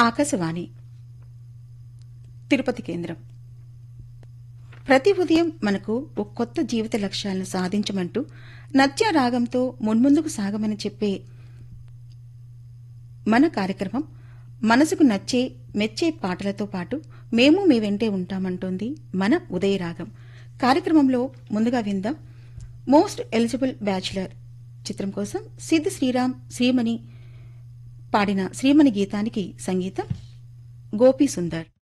ఆకాశవాణి తిరుపతి కేంద్రం ప్రతి ఉదయం మనకు ఒక కొత్త జీవిత లక్ష్యాలను సాధించమంటూ నత్య రాగంతో మున్ముందుకు సాగమని చెప్పే మన కార్యక్రమం మనసుకు నచ్చే మెచ్చే పాటలతో పాటు మేము మీ వెంటే ఉంటామంటోంది మన ఉదయ రాగం కార్యక్రమంలో ముందుగా విందాం మోస్ట్ ఎలిజిబుల్ బ్యాచులర్ చిత్రం కోసం సిద్ శ్రీరామ్ శ్రీమణి పాడిన శ్రీమణి గీతానికి సంగీతం గోపీ సుందర్